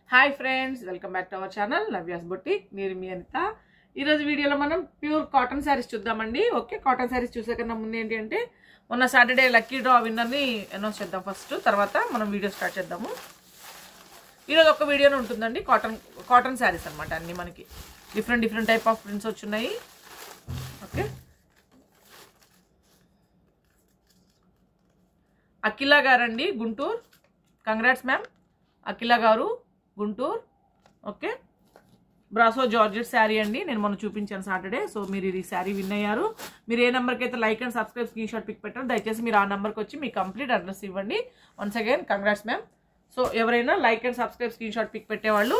hi friends welcome back to our channel Navya's boutique నేను మీ అనిత ఈరోజు వీడియోలో మనం ప్యూర్ కాటన్ శారీస్ చూద్దామండి ఓకే కాటన్ శారీస్ చూసే కన్నా ముందు ఏంటి అంటే మొన్న సాటర్డే లక్కీ డ్రా విన్నర్ని అనౌన్స్ చేద్దాం ఫస్ట్ తర్వాత మనం వీడియో స్టార్ట్ చేద్దాము ఈరోజు ఒక వీడియోనే ఉంటుందండి కాటన్ కాటన్ శారీస్ అనమాట అన్ని మనకి different different type of prints వచ్చున్నాయి ఓకే అఖిల గారండి గుంటూరు కంగ్రాట్స్ మ్యామ్ అఖిల గారు Guntur okay brasso georgette sari అండి నేను మొన్న చూపించాను సాటర్డే సో మీరు ఇది శారీ విన్ అయ్యారు మీరు ఏ నెంబర్కి అయితే like and subscribe screenshot pic పెట్టారో దయచేసి మీరు ఆ నెంబర్కి వచ్చి మీ కంప్లీట్ అడ్రస్ ఇవ్వండి once again congrats ma'am so ఎవరైనా like and subscribe screenshot pic పెట్టేవాళ్ళు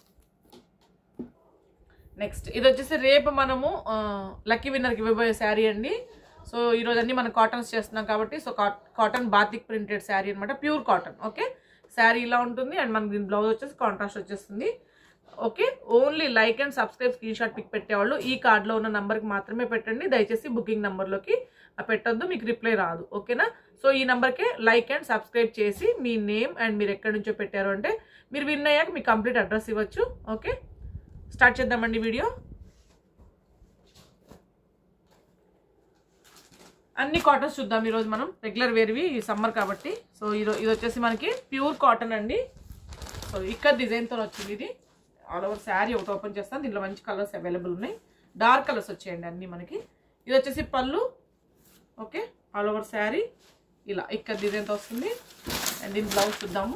నెక్స్ట్ ఇది వచ్చేసి రేపు మనము లక్కీ విన్నర్కి ఇవ్వబోయే శారీ అండి సో ఈరోజు అన్ని మనం కాటన్స్ చేస్తున్నాం కాబట్టి so cotton batik printed sari అనమాట ప్యూర్ కాటన్ ఓకే శారీ ఇలా ఉంటుంది అండ్ మనకి దీని బ్లౌజ్ వచ్చేసి కాంట్రాస్ట్ వచ్చేస్తుంది okay only like and subscribe screenshot pic పెట్టేవాళ్ళు ఈ కార్డ్లో ఉన్న నెంబర్కి మాత్రమే పెట్టండి దయచేసి బుకింగ్ నెంబర్లోకి పెట్టొద్దు మీకు రిప్లై రాదు ఓకేనా సో ఈ నెంబర్కే లైక్ అండ్ సబ్స్క్రైబ్ చేసి మీ నేమ్ అండ్ మీరు ఎక్కడి నుంచో పెట్టారు అంటే మీరు విన్ అయ్యాక మీ కంప్లీట్ అడ్రస్ ఇవ్వచ్చు ఓకే స్టార్ట్ చేద్దామండి వీడియో అన్ని కాటన్స్ చూద్దాం ఈరోజు మనం రెగ్యులర్ వేర్వి సమ్మర్ కాబట్టి సో ఈరోజు ఇది వచ్చేసి మనకి ప్యూర్ కాటన్ అండి సో ఇక్కడ డిజైన్తో వచ్చింది ఇది ఆల్ ఓవర్ శారీ ఒకటి ఓపెన్ చేస్తాను దీంట్లో మంచి కలర్స్ అవైలబుల్ ఉన్నాయి డార్క్ కలర్స్ వచ్చాయండి అన్ని మనకి ఇది వచ్చేసి పళ్ళు ఓకే ఆల్ ఓవర్ శారీ ఇలా ఇక్కడ డిజైన్తో వస్తుంది అండ్ దీని బ్లౌజ్ చూద్దాము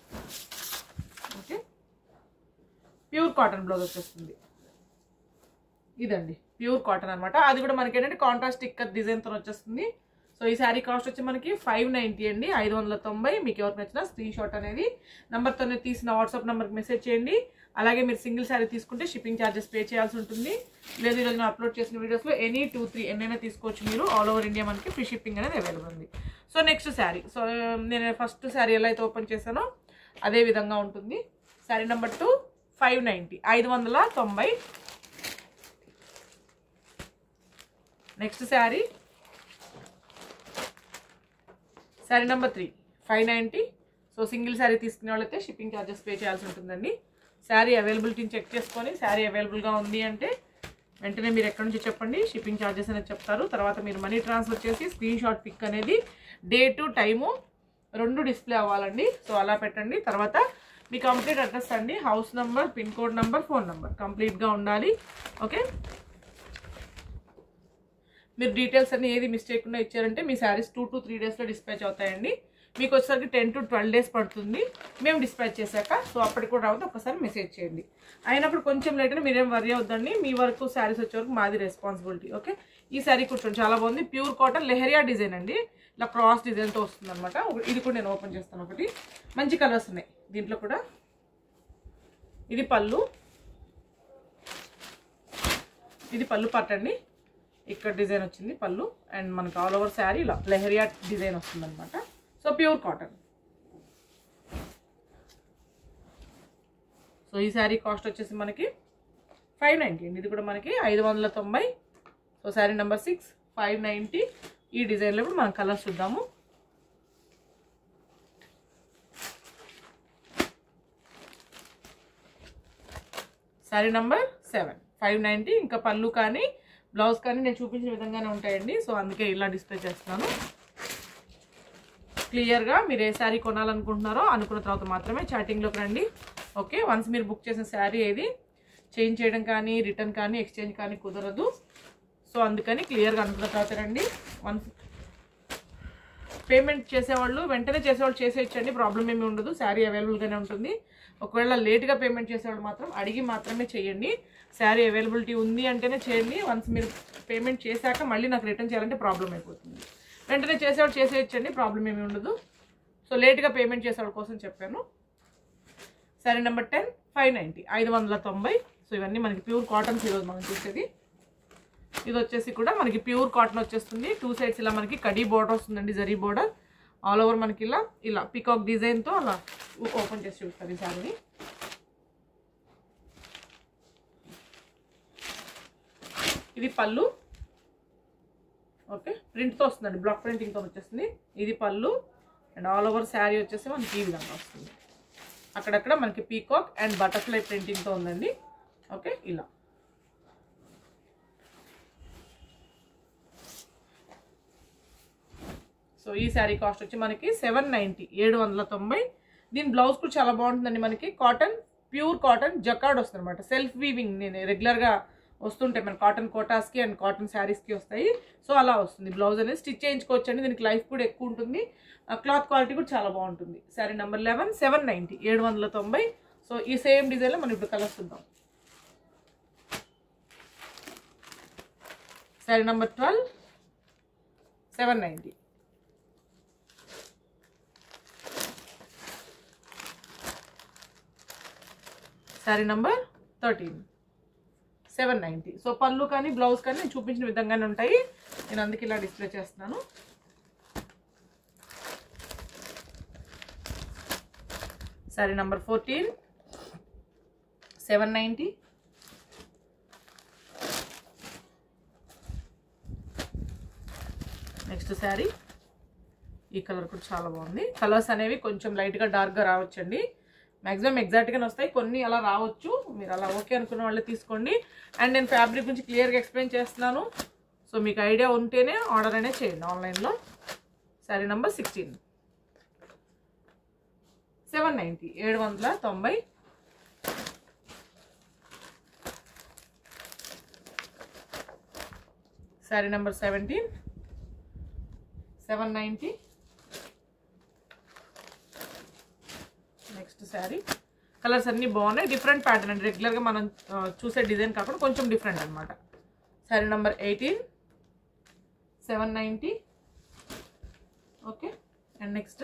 ఓకే ప్యూర్ కాటన్ బ్లౌజ్ వచ్చేస్తుంది ఇదండి ప్యూర్ కాటన్ అనమాట అది కూడా మనకి ఏంటంటే కాంట్రాస్ట్ ఇక్కత్ డిజైన్తో వచ్చేస్తుంది సో ఈ శారీ కాస్ట్ వచ్చి మనకి ఫైవ్ నైంటీ అండి ఐదు వందల తొంభై మీకు ఎవరికి నచ్చిన స్క్రీన్ షాట్ అనేది నెంబర్తోనే తీసిన వాట్సాప్ నెంబర్కి మెసేజ్ చేయండి అలాగే మీరు సింగిల్ శారీ తీసుకుంటే షిప్పింగ్ ఛార్జెస్ పే చేయాల్సి ఉంటుంది లేదు ఈరోజు నేను అప్లోడ్ చేసిన వీడియోస్లో ఎనీ టూ త్రీ ఎన్నైనా తీసుకోవచ్చు మీరు ఆల్ ఓవర్ ఇండియా మనకి ఫ్రీ షిప్పింగ్ అనేది అవైలబుల్ ఉంది సో నెక్స్ట్ శారీ సో నేను ఫస్ట్ శారీ ఎలా అయితే ఓపెన్ చేశానో అదే విధంగా ఉంటుంది sari number two five ninety ఐదు వందల తొంభై next sari sari number three five ninety so single sari తీసుకునే వాళ్ళైతే షిప్పింగ్ ఛార్జెస్ పే చేయాల్సి ఉంటుందండి శారీ అవైలబిలిటీని చెక్ చేసుకొని శారీ అవైలబుల్గా ఉంది అంటే వెంటనే మీరు ఎక్కడి నుంచి చెప్పండి షిప్పింగ్ ఛార్జెస్ అనేది చెప్తారు తర్వాత మీరు మనీ ట్రాన్స్ఫర్ చేసి స్క్రీన్ షాట్ పిక్ అనేది డేటు టైము రెండు డిస్ప్లే అవ్వాలండి సో అలా పెట్టండి తర్వాత మీ కంప్లీట్ అడ్రస్ అండి house number pin code number phone number కంప్లీట్గా ఉండాలి ఓకే మీరు డీటెయిల్స్ అన్ని ఏది మిస్టేక్ ఉన్నా ఇచ్చారంటే మీ శారీస్ టూ టు త్రీ డేస్లో డిస్పాచ్ అవుతాయండి మీకు వచ్చేసరికి టెన్ టు ట్వెల్వ్ డేస్ పడుతుంది మేము డిస్పాచ్ చేశాక సో అప్పటికి కూడా రావద్దు ఒకసారి మెసేజ్ చేయండి అయినప్పుడు కొంచెం లేట్ అయినా మీరేం వరి అవుద్దండి మీ వరకు శారీస్ వచ్చే వరకు మాది రెస్పాన్సిబిలిటీ ఓకే ఈ శారీ కూర్చోండి చాలా బాగుంది ప్యూర్ కాటన్ లెహరియా డిజైన్ అండి ఇలా క్రాస్ డిజైన్తో వస్తుంది అనమాట ఇది కూడా నేను ఓపెన్ చేస్తాను ఒకటి మంచి కలర్స్ ఉన్నాయి దీంట్లో కూడా ఇది పళ్ళు ఇది పళ్ళు పట్టండి ఇక్కడ డిజైన్ వచ్చింది పళ్ళు అండ్ మనకి ఆల్ ఓవర్ శారీ ఇలా లెహరియా డిజైన్ వస్తుంది అనమాట సో ప్యూర్ కాటన్ సో ఈ శారీ కాస్ట్ వచ్చేసి మనకి ఫైవ్ నైంటీ అండి ఇది కూడా మనకి ఐదు వందల తొంభై so sari number six five ninety ఈ డిజైన్లో కూడా మనం కలర్స్ చూద్దాము sari number seven five ninety ఇంకా పళ్ళు కానీ బ్లౌజ్ కానీ నేను చూపించిన విధంగానే ఉంటాయండి సో అందుకే ఇలా డిస్ప్లే చేస్తున్నాను క్లియర్గా మీరు ఏ శారీ కొనాలనుకుంటున్నారో అనుకున్న తర్వాత మాత్రమే చాటింగ్లోకి రండి ఓకే వన్స్ మీరు బుక్ చేసిన శారీ ఏది చేంజ్ చేయడం కానీ రిటర్న్ కానీ ఎక్స్చేంజ్ కానీ కుదరదు సో అందుకని క్లియర్గా అనుకున్న తర్వాత రండి వన్స్ పేమెంట్ చేసేవాళ్ళు వెంటనే చేసేవాళ్ళు చేసేయచ్చండి ప్రాబ్లం ఏమి ఉండదు శారీ అవైలబుల్గానే ఉంటుంది ఒకవేళ లేట్గా పేమెంట్ చేసేవాళ్ళు మాత్రం అడిగి మాత్రమే చేయండి శారీ అవైలబిలిటీ ఉంది అంటేనే చేయండి వన్స్ మీరు పేమెంట్ చేశాక మళ్ళీ నాకు రిటర్న్ చేయాలంటే ప్రాబ్లం అయిపోతుంది వెంటనే చేసేవాళ్ళు చేసేయచ్చండి ప్రాబ్లం ఏమి ఉండదు సో లేట్గా పేమెంట్ చేసేవాళ్ళ కోసం చెప్పాను sari number ten five ninety ఐదు వందల తొంభై సో ఇవన్నీ మనకి ప్యూర్ కాటన్స్ ఈరోజు మనం చూసేది ఇది వచ్చేసి కూడా మనకి ప్యూర్ కాటన్ వచ్చేస్తుంది టూ సైడ్స్ ఇలా మనకి కడీ బోర్డర్ వస్తుందండి జరీ బోర్డర్ ఆల్ ఓవర్ మనకి ఇలా ఇలా పికాక్ డిజైన్తో అలా ఓపెన్ చేసి చూస్తారు ఈ శారీని ఇది పళ్ళు ఓకే ప్రింట్తో వస్తుందండి బ్లాక్ ప్రింటింగ్తో వచ్చేస్తుంది ఇది పళ్ళు అండ్ ఆల్ ఓవర్ శారీ వచ్చేసి మనకి ఈ విధంగా వస్తుంది అక్కడక్కడ మనకి పీకాక్ అండ్ బటర్ఫ్లై ప్రింటింగ్తో ఉందండి ఓకే ఇలా సో ఈ శారీ కాస్ట్ వచ్చి మనకి సెవెన్ నైంటీ ఏడు వందల తొంభై దీని బ్లౌజ్ కూడా చాలా బాగుంటుందండి మనకి కాటన్ ప్యూర్ కాటన్ జకార్డ్ వస్తుంది అనమాట సెల్ఫ్ వీవింగ్ నేను రెగ్యులర్గా వస్తుంటాయి మన కాటన్ కోటాస్కి అండ్ కాటన్ శారీస్కి వస్తాయి సో అలా వస్తుంది బ్లౌజ్ అనేది స్టిచ్ చేయించుకోవచ్చు అండి దీనికి లైఫ్ కూడా ఎక్కువ ఉంటుంది క్లాత్ క్వాలిటీ కూడా చాలా బాగుంటుంది sari number eleven seven ninety ఏడు వందల తొంభై సో ఈ సేమ్ డిజైన్లో మనం ఇప్పుడు కలర్స్ చూద్దాం sari number twelve seven ninety sari number thirteen seven ninety so పళ్ళు కానీ బ్లౌజ్ కానీ నేను చూపించిన విధంగానే ఉంటాయి నేను అందుకే ఇలా డిస్ప్లే చేస్తున్నాను sari number fourteen seven ninety next sari ఈ కలర్ కూడా చాలా బాగుంది కలర్స్ అనేవి కొంచెం లైట్గా డార్క్గా రావచ్చండి మ్యాక్సిమం ఎగ్జాక్ట్గానే వస్తాయి కొన్ని అలా రావచ్చు మీరు అలా ఓకే అనుకున్న వాళ్ళే తీసుకోండి అండ్ నేను ఫ్యాబ్రిక్ గురించి క్లియర్గా ఎక్స్ప్లెయిన్ చేస్తున్నాను సో మీకు ఐడియా ఉంటేనే ఆర్డర్ అనేది చేయండి ఆన్లైన్లో sari number sixteen seven ninety ఏడు వందల తొంభై sari number seventeen seven ninety next sari colours అన్నీ బాగున్నాయి డిఫరెంట్ ప్యాటర్న్ అండి రెగ్యులర్గా మనం ఆ, చూసే డిజైన్ కాకుండా కొంచెం డిఫరెంట్ అనమాట sari number eighteen seven ninety okay and next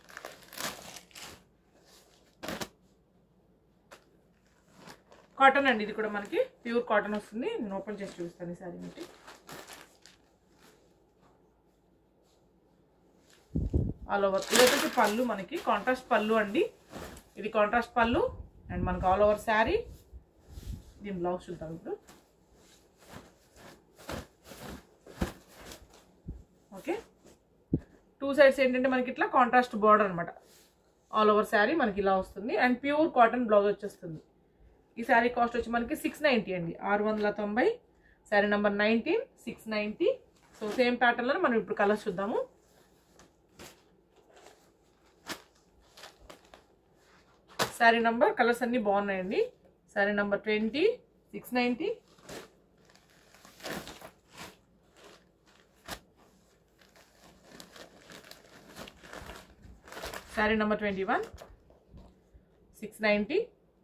cotton అండి ఇది కూడా మనకి ప్యూర్ కాటన్ వస్తుంది నేను ఓపెన్ చేసి చూపిస్తాను ఈ శారీ మీకు ఆల్ ఓవర్ ఇది వచ్చేసి పళ్ళు మనకి కాంట్రాస్ట్ పళ్ళు అండి ఇది కాంట్రాస్ట్ పళ్ళు అండ్ మనకి ఆల్ ఓవర్ శారీ దీని బ్లౌజ్ చూద్దాం ఇప్పుడు ఓకే టూ సైడ్స్ ఏంటంటే మనకి ఇట్లా కాంట్రాస్ట్ బార్డర్ అనమాట ఆల్ ఓవర్ శారీ మనకి ఇలా వస్తుంది అండ్ ప్యూర్ కాటన్ బ్లౌజ్ వచ్చేస్తుంది ఈ శారీ కాస్ట్ వచ్చి మనకి సిక్స్ నైంటీ అండి ఆరు వందల తొంభై sari number nineteen six ninety so same ప్యాటర్న్లో మనం ఇప్పుడు కలర్స్ చూద్దాము శారీ నంబర్ కలర్స్ అన్నీ బాగున్నాయండి sari number twenty six ninety sari number twenty one six ninety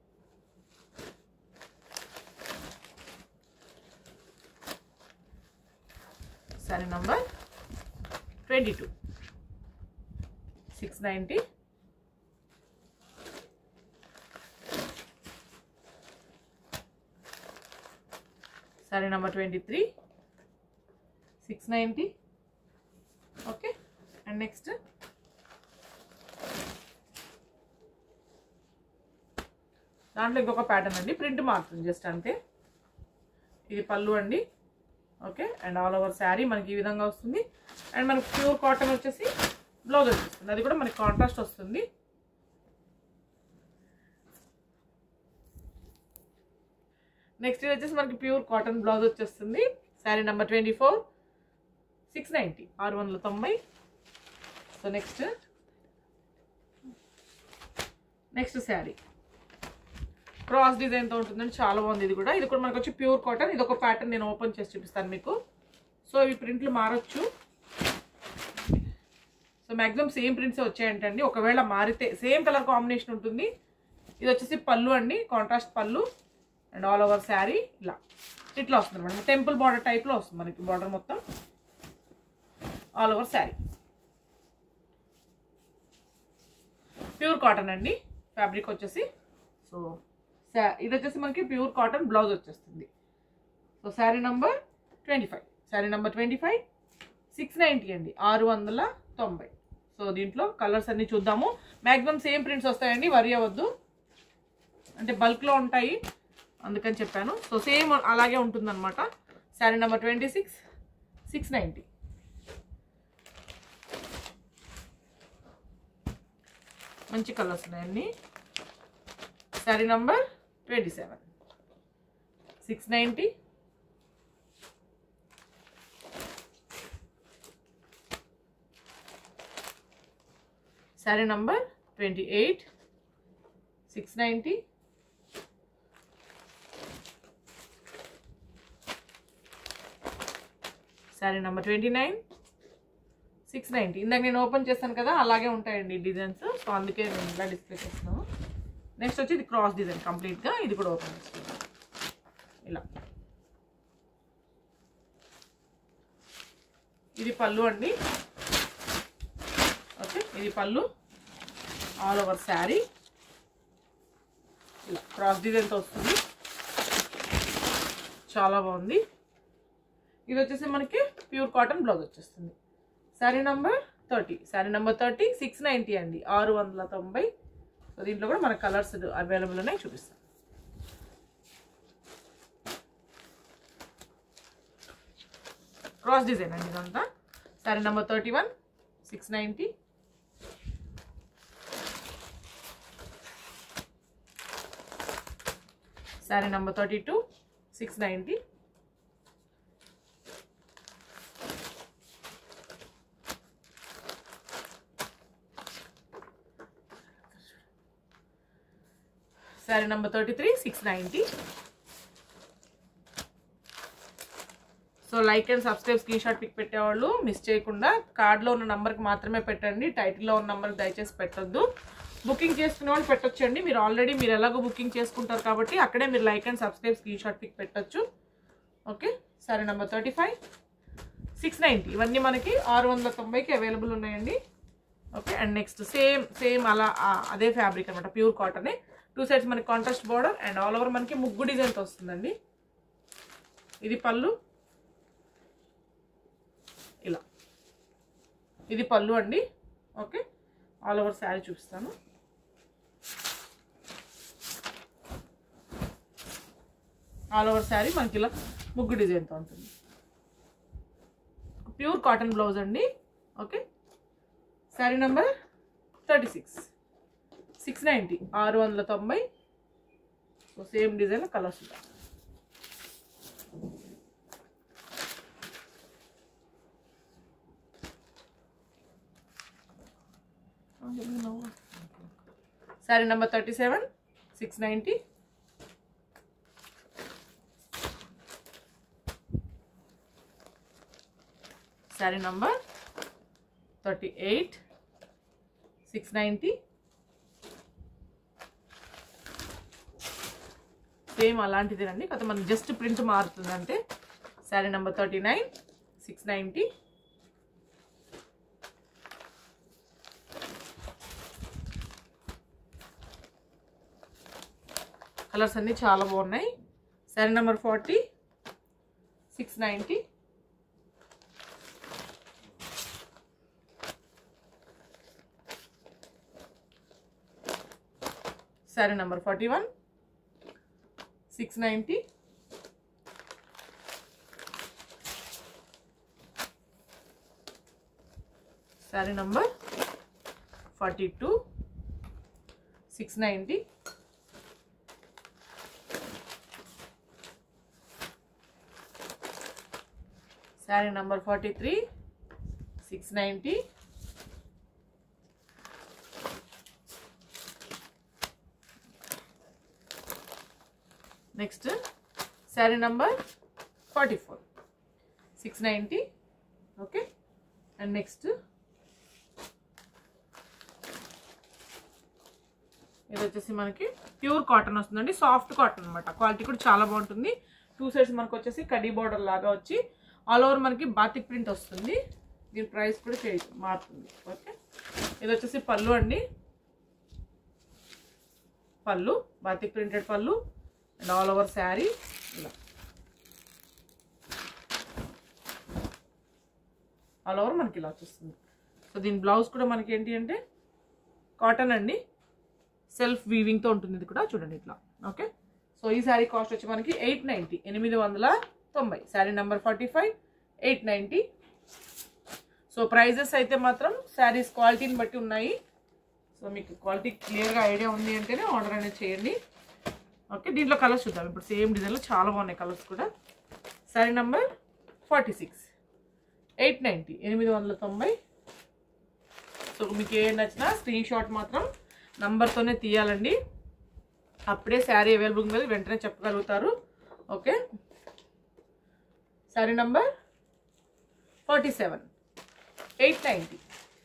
sari number twenty two six ninety sari number twenty three six ninety okay and next దాంట్లో ఇంకొక pattern అండి print మారుతుంది జస్ట్ అంతే ఇది పళ్ళు అండి okay and all over sari మనకి ఈ విధంగా వస్తుంది అండ్ మనకి ప్యూర్ కాటన్ వచ్చేసి బ్లౌజ్ వచ్చేస్తుంది అది కూడా మనకి కాంట్రాస్ట్ వస్తుంది నెక్స్ట్ ఇది వచ్చేసి మనకి ప్యూర్ కాటన్ బ్లౌజ్ వచ్చేస్తుంది sari number twenty four six ninety ఆరు వందల తొంభై so next next sari cross డిజైన్తో ఉంటుందండి చాలా బాగుంది ఇది కూడా ఇది కూడా మనకు వచ్చి ప్యూర్ కాటన్ ఇది ఒక ప్యాటర్న్ నేను ఓపెన్ చేసి చూపిస్తాను మీకు సో ఇవి ప్రింట్లు మారచ్చు సో మ్యాక్సిమం సేమ్ ప్రింట్స్ వచ్చాయంటండి ఒకవేళ మారితే సేమ్ కలర్ కాంబినేషన్ ఉంటుంది ఇది వచ్చేసి పళ్ళు అండి కాంట్రాస్ట్ పళ్ళు అండ్ ఆల్ ఓవర్ శారీ ఇలా ఇట్లా వస్తుంది అనమాట టెంపుల్ బార్డర్ టైప్లో వస్తుంది మనకి బార్డర్ మొత్తం all over sari pure cotton అండి ఫ్యాబ్రిక్ వచ్చేసి సో శా- ఇది వచ్చేసి మనకి ప్యూర్ కాటన్ బ్లౌజ్ వచ్చేస్తుంది so sari number twenty five sari number twenty five six ninety అండి ఆరు వందల తొంభై సో దీంట్లో కలర్స్ అన్ని చూద్దాము మ్యాక్సిమం సేమ్ ప్రింట్స్ వస్తాయండి వరి అవ్వద్దు అంటే బల్క్లో ఉంటాయి అందుకని చెప్పాను సో సేమ్ అలాగే ఉంటుందన్నమాట sari number twenty six six ninety మంచి కలర్స్ ఉన్నాయండి sari number twenty seven six ninety sari number twenty eight six ninety sari number twenty nine six ninety ఇందాక నేను ఓపెన్ చేస్తాను కదా అలాగే ఉంటాయండి డిజైన్స్ సో అందుకే నేను ఇలా డిస్ప్లే చేస్తున్నాను నెక్స్ట్ వచ్చి ఇది క్రాస్ డిజైన్ కంప్లీట్గా ఇది కూడా ఓపెన్ చేస్తున్నాను ఇలా ఇది పళ్ళు అండి ఓకే ఇది పళ్ళు ఆల్ ఓవర్ శారీ ఇలా క్రాస్ డిజైన్తో వస్తుంది చాలా బాగుంది ఇది వచ్చేసి మనకి ప్యూర్ కాటన్ బ్లౌజ్ వచ్చేస్తుంది sari number thirty sari number thirty six ninety అండి ఆరు వందల తొంభై సో దీంట్లో కూడా మన కలర్స్ అవైలబుల్ ఉన్నాయి చూపిస్తాను క్రాస్ డిజైన్ అండి ఇదంతా sari number thirty one six ninety sari number thirty two six ninety sari number thirty three six ninety so like and subscribe screenshot pic పెట్టేవాళ్ళు మిస్ చేయకుండా కార్డ్లో ఉన్న నెంబర్కి మాత్రమే పెట్టండి టైటిల్లో ఉన్న నెంబర్కి దయచేసి పెట్టొద్దు బుకింగ్ చేసుకునే వాళ్ళు పెట్టొచ్చండి మీరు ఆల్రెడీ మీరు ఎలాగో బుకింగ్ చేసుకుంటారు కాబట్టి అక్కడే మీరు like and subscribe screenshot pic పెట్టొచ్చు ఓకే సరే number thirty five six ninety ఇవన్నీ మనకి ఆరు వందల తొంభైకి అవైలబుల్ ఉన్నాయండి okay and next same same అలా ఆ, అదే ఫ్యాబ్రిక్ అనమాట ప్యూర్ కాటనే టూ సైడ్స్ మనకి contrast border and all over మనకి ముగ్గు డిజైన్తో వస్తుందండి ఇది పళ్ళు ఇలా ఇది పళ్ళు అండి ఓకే ఆల్ ఓవర్ శారీ చూపిస్తాను ఆల్ ఓవర్ శారీ మనకి ఇలా ముగ్గు డిజైన్తో ఉంటుంది ప్యూర్ కాటన్ బ్లౌజ్ అండి okay sari number thirty six six ninety ఆరు వందల తొంభై సో సేమ్ డిజైన్ కలర్స్ ఉంటాయి sari number thirty seven six ninety sari number thirty eight six ninety same అలాంటిదేనండి కాకపోతే మనకి జస్ట్ ప్రింట్ మారుతుందంటే sari number thirty nine six ninety colours అన్నీ చాలా బాగున్నాయి sari number forty six ninety sari number forty one six ninety sari number forty two six ninety sari number forty three six ninety next sari number forty four six ninety okay and next ఇది వచ్చేసి మనకి pure cotton వస్తుందండి soft cotton అనమాట quality కూడా చాలా బాగుంటుంది two sides మనకు వచ్చేసి కడీ బార్డర్ లాగా వచ్చి ఆల్ ఓవర్ మనకి బాతిక్ ప్రింట్ వస్తుంది దీని ప్రైస్ కూడా చే మారుతుంది ఓకే ఇది వచ్చేసి పళ్ళు అండి పళ్ళు బాతిక్ ప్రింటెడ్ పళ్ళు అండ్ ఆల్ ఓవర్ శారీ ఇలా ఆల్ ఓవర్ మనకి ఇలా వచ్చేస్తుంది సో దీని బ్లౌజ్ కూడా మనకి ఏంటి అంటే కాటన్ అండి సెల్ఫ్ వీవింగ్తో ఉంటుంది ఇది కూడా చూడండి ఇట్లా ఓకే సో ఈ శారీ కాస్ట్ వచ్చి మనకి ఎయిట్ నైంటీ ఎనిమిది వందల తొంభై sari number forty five eight ninety so prices అయితే మాత్రం శారీస్ క్వాలిటీని బట్టి ఉన్నాయి సో సో మీకు క్వాలిటీ క్లియర్గా ఐడియా ఉంది అంటేనే ఆర్డర్ అనేది చేయండి ఓకే దీంట్లో కలర్స్ చూద్దాం ఇప్పుడు సేమ్ డిజైన్లో చాలా బాగున్నాయి కలర్స్ కూడా sari number forty six eight ninety ఎనిమిది వందల తొంభై సో మీకు ఏ నచ్చినా స్క్రీన్ షాట్ మాత్రం నంబర్తోనే తీయాలండి అప్పుడే శారీ అవైలబుల్ ఉంది వెంటనే చెప్పగలుగుతారు okay sari number forty seven eight ninety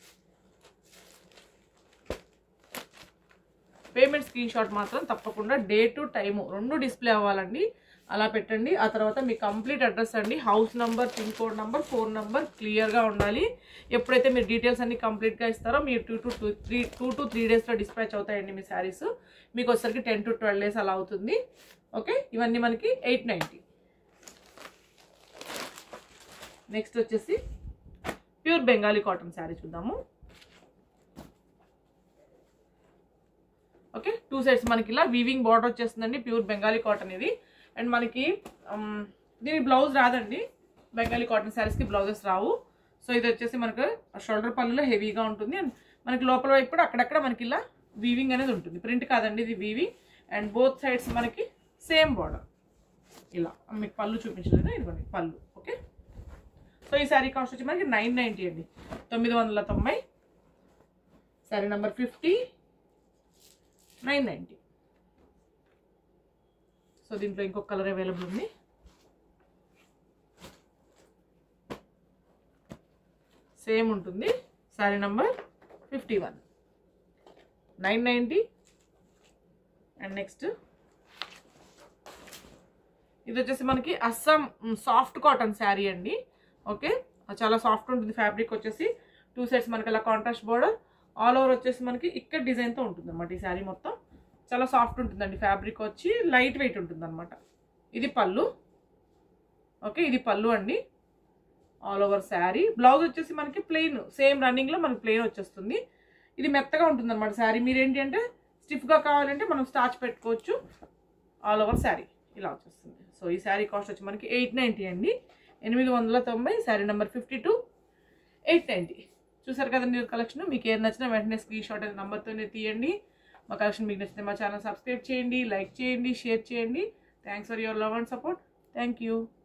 payment screenshot మాత్రం తప్పకుండా డే టు టైము రెండు డిస్ప్లే అవ్వాలండి అలా పెట్టండి ఆ తర్వాత మీ కంప్లీట్ అడ్రస్ అండి house number pin code number phone number క్లియర్గా ఉండాలి ఎప్పుడైతే మీరు డీటెయిల్స్ అన్ని కంప్లీట్గా ఇస్తారో మీరు two to two three two to three డేస్లో డిస్పాచ్ అవుతాయండి మీ శారీస్ మీకు వచ్చేసరికి టెన్ టు ట్వెల్వ్ డేస్ అలా అవుతుంది ఓకే ఇవన్నీ మనకి ఎయిట్ నైంటీ నెక్స్ట్ వచ్చేసి ప్యూర్ బెంగాలీ కాటన్ శారీ చూద్దాము ఓకే టూ సైడ్స్ మనకి ఇలా వీవింగ్ బార్డర్ వచ్చేస్తుందండి ప్యూర్ బెంగాలీ కాటన్ ఇది అండ్ మనకి ఉమ్, దీని బ్లౌజ్ రాదండి బెంగాలీ కాటన్ శారీస్కి బ్లౌజెస్ రావు సో ఇది వచ్చేసి మనకు షోల్డర్ పళ్ళులో హెవీగా ఉంటుంది అండ్ మనకి లోపల వైపు కూడా అక్కడక్కడ మనకి ఇలా వీవింగ్ అనేది ఉంటుంది ప్రింట్ కాదండి ఇది వీవింగ్ అండ్ బోత్ సైడ్స్ మనకి సేమ్ బార్డర్ ఇలా మీకు పళ్ళు చూపించలేదు ఇదిగోండి పళ్ళు ఓకే సో ఈ శారీ కాస్ట్ వచ్చి మనకి నైన్ నైంటీ అండి తొమ్మిది వందల తొంభై sari number fifty nine ninety so దీంట్లో ఇంకొక కలర్ అవైలబుల్ ఉంది సేమ్ ఉంటుంది sari number fifty one nine ninety and next ఇది వచ్చేసి మనకి అస్సాం సాఫ్ట్ కాటన్ శారీ అండి ఓకే చాలా సాఫ్ట్ ఉంటుంది ఫ్యాబ్రిక్ వచ్చేసి టూ సైడ్స్ మనకి అలా కాంట్రాస్ట్ బోర్డర్ ఆల్ ఓవర్ వచ్చేసి మనకి ఇక్కడ డిజైన్తో ఉంటుంది అనమాట ఈ శారీ మొత్తం చాలా సాఫ్ట్ ఉంటుందండి ఫ్యాబ్రిక్ వచ్చి లైట్ వెయిట్ ఉంటుంది అనమాట ఇది పళ్ళు ఓకే ఇది పళ్ళు అండి ఆల్ ఓవర్ శారీ బ్లౌజ్ వచ్చేసి మనకి ప్లెయిన్ సేమ్ రన్నింగ్లో మనకి ప్లెయిన్ వచ్చేస్తుంది ఇది మెత్తగా ఉంటుంది అనమాట శారీ మీరు ఏంటి అంటే స్టిఫ్గా కావాలంటే మనం స్టార్చ్ పెట్టుకోవచ్చు ఆల్ ఓవర్ శారీ ఇలా వచ్చేస్తుంది సో ఈ శారీ కాస్ట్ వచ్చి మనకి ఎయిట్ నైంటీ అండి ఎనిమిది వందల తొంభై sari number fifty two eight ninety చూసారు కదండి కలెక్షన్ మీకు ఏది నచ్చినా వెంటనే స్క్రీన్ షాట్ అనే నెంబర్తోనే తీయండి మా కలెక్షన్ మీకు నచ్చితే మా ఛానల్ సబ్స్క్రైబ్ చేయండి లైక్ చేయండి షేర్ చేయండి thanks for your love and support thank you